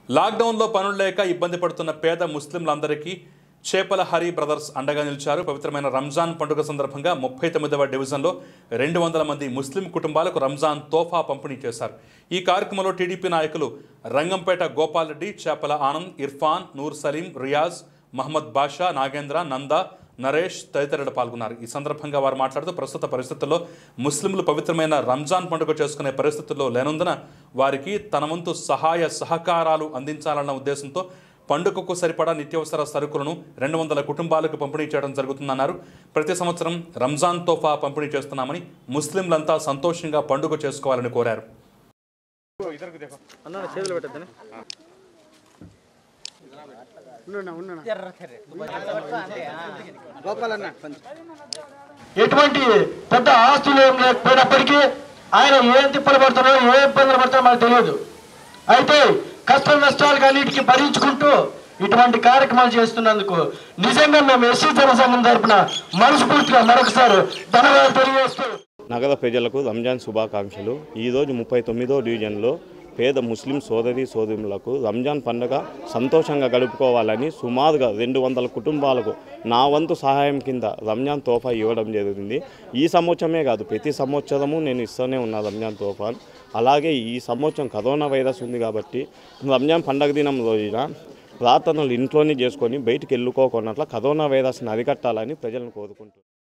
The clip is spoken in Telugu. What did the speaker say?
లాక్డౌన్లో పనులు లేక ఇబ్బంది పడుతున్న పేద ముస్లింలందరికీ చేపల హరి బ్రదర్స్ అండగా నిలిచారు పవిత్రమైన రంజాన్ పండుగ సందర్భంగా ముప్పై తొమ్మిదవ డివిజన్లో రెండు వందల మంది ముస్లిం కుటుంబాలకు రంజాన్ తోఫా పంపిణీ చేశారు ఈ కార్యక్రమంలో టీడీపీ నాయకులు రంగంపేట గోపాల్ రెడ్డి చేపల ఆనంద్ ఇర్ఫాన్ నూర్ సలీం రియాజ్ మహమ్మద్ బాషా నాగేంద్ర నంద నరేష్ తదితరులు పాల్గొన్నారు ఈ సందర్భంగా వారు మాట్లాడుతూ ప్రస్తుత పరిస్థితుల్లో ముస్లింలు పవిత్రమైన రంజాన్ పండుగ చేసుకునే పరిస్థితుల్లో లేనందున వారికి తన వంతు సహాయ సహకారాలు అందించాలన్న ఉద్దేశంతో పండుగకు సరిపడా నిత్యావసర సరుకులను రెండు వందల కుటుంబాలకు పంపిణీ చేయడం జరుగుతుందన్నారు ప్రతి సంవత్సరం రంజాన్ తోఫా పంపిణీ చేస్తున్నామని ముస్లింలంతా సంతోషంగా పండుగ చేసుకోవాలని కోరారు అన్న చేతులు పెట్టద్దని గోపాలన్న ఎటువంటి పెద్ద ఆస్తులు ఏం లేకపోయినప్పటికీ ఆయన ఏం తిప్పలు పడుతున్నారో ఏ ఇబ్బందులు పడుతున్నారో మనకు తెలియదు అయితే కష్ట నష్టాలు అన్నిటికీ భరించుకుంటూ ఇటువంటి కార్యక్రమాలు చేస్తున్నందుకు నిజంగా మేము ఎస్సీ జనసంఘం తరపున మనస్ఫూర్తిగా మరొకసారి ధన్యవాదాలు తెలియజేస్తూ నగర ప్రజలకు రంజాన్ శుభాకాంక్షలు ఈరోజు ముప్పై తొమ్మిదో డివిజన్లో పేద ముస్లిం సోదరి సోదరులకు రంజాన్ పండుగ సంతోషంగా గడుపుకోవాలని సుమారుగా రెండు వందల కుటుంబాలకు నా వంతు సహాయం కింద రంజాన్ తోఫా ఇవ్వడం జరిగింది ఈ సంవత్సరమే కాదు ప్రతి సంవత్సరము నేను ఇస్తూనే ఉన్నా రంజాన్ తోఫా అలాగే ఈ సంవత్సరం కరోనా వైరస్ ఉంది కాబట్టి రంజాన్ పండగ దినం రోజున ప్రార్థనలు ఇంట్లోనే చేసుకొని బయటికి వెళ్ళుకోకుండా కరోనా వైరస్ని అరికట్టాలని ప్రజలను కోరుకుంటున్నాను